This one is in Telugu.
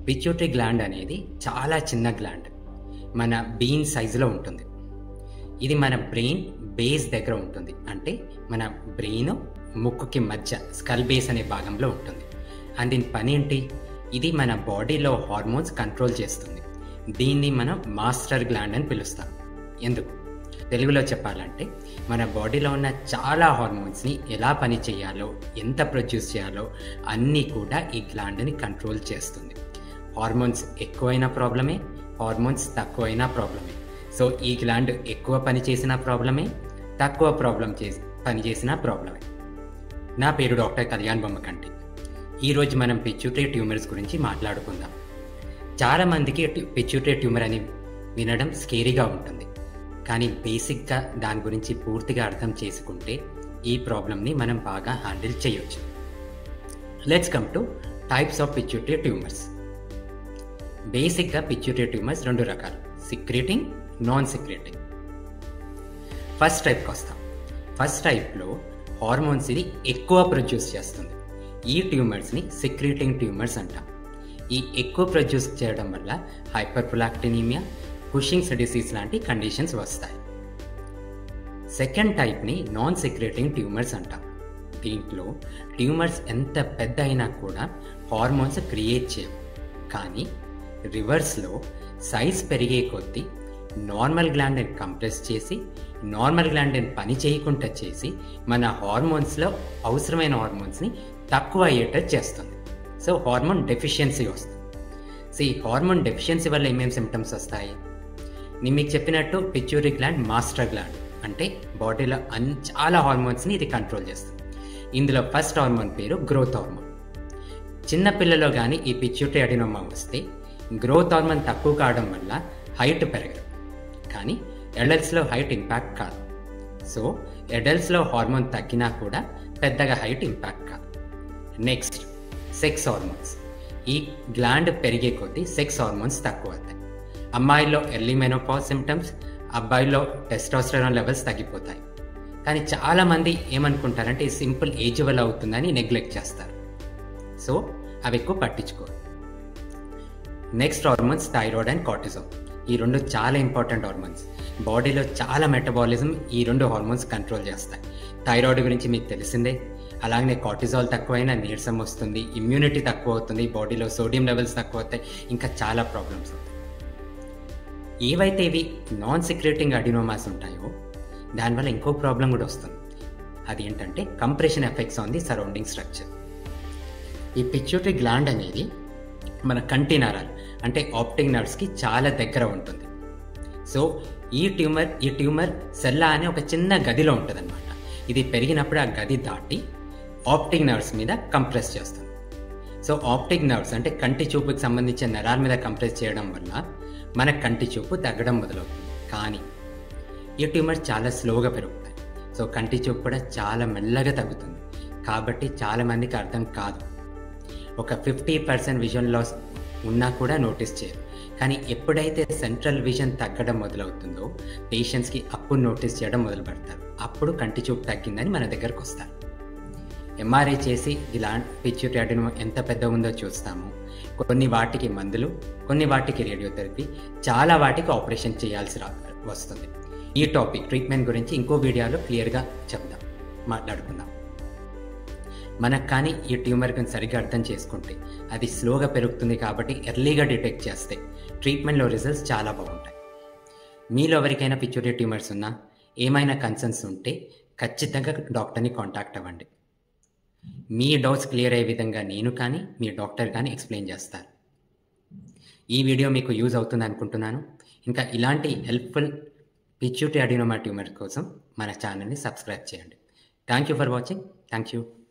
పిచ్యూటరీ గ్లాండ్ అనేది చాలా చిన్న గ్లాండ్ మన బీన్ సైజులో ఉంటుంది ఇది మన బ్రెయిన్ బేస్ దగ్గర ఉంటుంది అంటే మన బ్రెయిన్ ముక్కుకి మధ్య స్కల్ బేస్ అనే భాగంలో ఉంటుంది అండ్ దీని పని ఏంటి ఇది మన బాడీలో హార్మోన్స్ కంట్రోల్ చేస్తుంది దీన్ని మనం మాస్టర్ గ్లాండ్ అని పిలుస్తాం ఎందుకు తెలుగులో చెప్పాలంటే మన బాడీలో ఉన్న చాలా హార్మోన్స్ని ఎలా పని చేయాలో ఎంత ప్రొడ్యూస్ చేయాలో అన్నీ కూడా ఈ గ్లాండ్ని కంట్రోల్ చేస్తుంది హార్మోన్స్ ఎక్కువైన ప్రాబ్లమే హార్మోన్స్ తక్కువైనా ప్రాబ్లమే సో ఈ గ్లాండ్ ఎక్కువ పని చేసిన ప్రాబ్లమే తక్కువ ప్రాబ్లం చేసి పని చేసిన ప్రాబ్లమే నా పేరు డాక్టర్ కళ్యాణ్ బొమ్మకంటి ఈరోజు మనం పిచ్యూటరీ ట్యూమర్స్ గురించి మాట్లాడుకుందాం చాలామందికి పిచ్యూటరీ ట్యూమర్ అని వినడం స్కేరీగా ఉంటుంది కానీ బేసిక్గా దాని గురించి పూర్తిగా అర్థం చేసుకుంటే ఈ ప్రాబ్లమ్ని మనం బాగా హ్యాండిల్ చేయొచ్చు let's come to types of pituitary tumours బేసిక్గా పిచ్యూటరీ ట్యూమర్స్ రెండు రకాలు సిక్రేటింగ్ నాన్ సిక్రేటింగ్ ఫస్ట్ టైప్కి వస్తాం ఫస్ట్ టైప్లో హార్మోన్స్ ఇది ఎక్కువ ప్రొడ్యూస్ చేస్తుంది ఈ ట్యూమర్స్ని సిక్రేటింగ్ ట్యూమర్స్ అంటాం ఈ ఎక్కువ ప్రొడ్యూస్ చేయడం వల్ల హైపర్ ప్రొలాక్టినీమియా కుషింగ్స్ డిసీజ్ లాంటి కండిషన్స్ వస్తాయి సెకండ్ టైప్ని నాన్ సిక్రేటింగ్ ట్యూమర్స్ అంటాం దీంట్లో ట్యూమర్స్ ఎంత పెద్ద అయినా కూడా హార్మోన్స్ క్రియేట్ చేయవు కానీ రివర్స్లో సైజ్ పెరిగే కొద్దీ నార్మల్ గ్లాండ్ని కంప్రెస్ చేసి నార్మల్ గ్లాండ్ని పని చేయకుండా చేసి మన హార్మోన్స్లో అవసరమైన హార్మోన్స్ని తక్కువ అయ్యేటట్టు చేస్తుంది సో హార్మోన్ డెఫిషియన్సీ వస్తుంది సో ఈ హార్మోన్ డెఫిషియన్సీ వల్ల ఏమేమి సిమ్టమ్స్ వస్తాయి నేను మీకు చెప్పినట్టు పిచ్యూరీ గ్లాండ్ మాస్టర్ గ్లాండ్ అంటే బాడీలో అన్ చాలా హార్మోన్స్ని ఇది కంట్రోల్ చేస్తుంది ఇందులో ఫస్ట్ హార్మోన్ పేరు గ్రోత్ హార్మోన్ చిన్నపిల్లలో కానీ ఈ పిచ్యూటరీ అడినోమా వస్తే గ్రోత్ హార్మోన్ తక్కువ కావడం వల్ల హైట్ పెరగదు కానీ ఎడల్ట్స్లో హైట్ ఇంపాక్ట్ కాదు సో ఎడల్ట్స్లో హార్మోన్ తగ్గినా కూడా పెద్దగా హైట్ ఇంపాక్ట్ కాదు నెక్స్ట్ సెక్స్ హార్మోన్స్ ఈ గ్లాండ్ పెరిగే కొద్దీ సెక్స్ హార్మోన్స్ తక్కువ అవుతాయి అమ్మాయిల్లో ఎర్లీ మెనోపాజ్ సిమ్టమ్స్ అబ్బాయిల్లో టెస్టోస్టెరాన్ లెవెల్స్ తగ్గిపోతాయి కానీ చాలామంది ఏమనుకుంటారంటే ఈ సింపుల్ ఏజ్ వల్ల అవుతుందని నెగ్లెక్ట్ చేస్తారు సో అవి ఎక్కువ పట్టించుకోరు next hormones thyroid and cortisol ఈ రెండు చాలా ఇంపార్టెంట్ హార్మోన్స్ బాడీలో చాలా మెటబాలిజం ఈ రెండు హార్మోన్స్ కంట్రోల్ చేస్తాయి థైరాయిడ్ గురించి మీకు తెలిసిందే అలాగనే కార్టిజాల్ తక్కువైనా నీరసం వస్తుంది ఇమ్యూనిటీ తక్కువ అవుతుంది బాడీలో సోడియం లెవెల్స్ తక్కువ అవుతాయి ఇంకా చాలా ప్రాబ్లమ్స్ అవుతాయి ఏవైతే ఇవి నాన్ సిక్రేటింగ్ అడినోమాస్ ఉంటాయో దానివల్ల ఇంకో ప్రాబ్లం కూడా వస్తుంది అది ఏంటంటే compression effects on the surrounding structure ఈ పిచ్యూటరీ గ్లాండ్ అనేది మన కంటి నరాలు అంటే ఆప్టిక్ నర్వ్స్కి చాలా దగ్గర ఉంటుంది సో ఈ ట్యూమర్ ఈ ట్యూమర్ సెల్లా అనే ఒక చిన్న గదిలో ఉంటుంది అనమాట ఇది పెరిగినప్పుడు ఆ గది దాటి ఆప్టిక్ నర్వ్స్ మీద కంప్రెస్ చేస్తుంది సో ఆప్టిక్ నర్వ్స్ అంటే కంటి చూపుకి సంబంధించిన నరాల మీద కంప్రెస్ చేయడం వల్ల మన కంటి చూపు తగ్గడం మొదలవుతుంది కానీ ఈ ట్యూమర్ చాలా స్లోగా పెరుగుతాయి సో కంటి చూపు కూడా చాలా మెల్లగా తగ్గుతుంది కాబట్టి చాలామందికి అర్థం కాదు ఒక ఫిఫ్టీ పర్సెంట్ విజన్ లాస్ ఉన్నా కూడా నోటీస్ చేయరు కానీ ఎప్పుడైతే సెంట్రల్ విజన్ తగ్గడం మొదలవుతుందో పేషెంట్స్కి అప్పుడు నోటీస్ చేయడం మొదలు పెడతారు అప్పుడు కంటి చూపు తగ్గిందని మన దగ్గరకు వస్తారు ఎంఆర్ఐ చేసి ఇలాంటి పిచ్యూటరీ అడినో ఎంత పెద్ద ఉందో చూస్తాము కొన్ని వాటికి మందులు కొన్ని వాటికి రేడియోథెరపీ చాలా వాటికి ఆపరేషన్ చేయాల్సి రా వస్తుంది ఈ టాపిక్ ట్రీట్మెంట్ గురించి ఇంకో వీడియోలో క్లియర్గా చెప్దాం మాట్లాడుకుందాం మనకు కానీ ఈ ట్యూమర్ గురించి సరిగ్గా అర్థం చేసుకుంటే అది స్లోగా పెరుగుతుంది కాబట్టి ఎర్లీగా డిటెక్ట్ చేస్తే ట్రీట్మెంట్లో రిజల్ట్స్ చాలా బాగుంటాయి మీలో ఎవరికైనా పిచ్యూటరీ ట్యూమర్స్ ఉన్నా ఏమైనా కన్సర్న్స్ ఉంటే ఖచ్చితంగా డాక్టర్ని కాంటాక్ట్ అవ్వండి మీ డౌట్స్ క్లియర్ అయ్యే విధంగా నేను కానీ మీ డాక్టర్ కానీ ఎక్స్ప్లెయిన్ చేస్తారు ఈ వీడియో మీకు యూజ్ అవుతుంది అనుకుంటున్నాను ఇంకా ఇలాంటి హెల్ప్ఫుల్ పిచ్యూటరీ అడినోమా ట్యూమర్ కోసం మన ఛానల్ని సబ్స్క్రైబ్ చేయండి thank you for watching thank you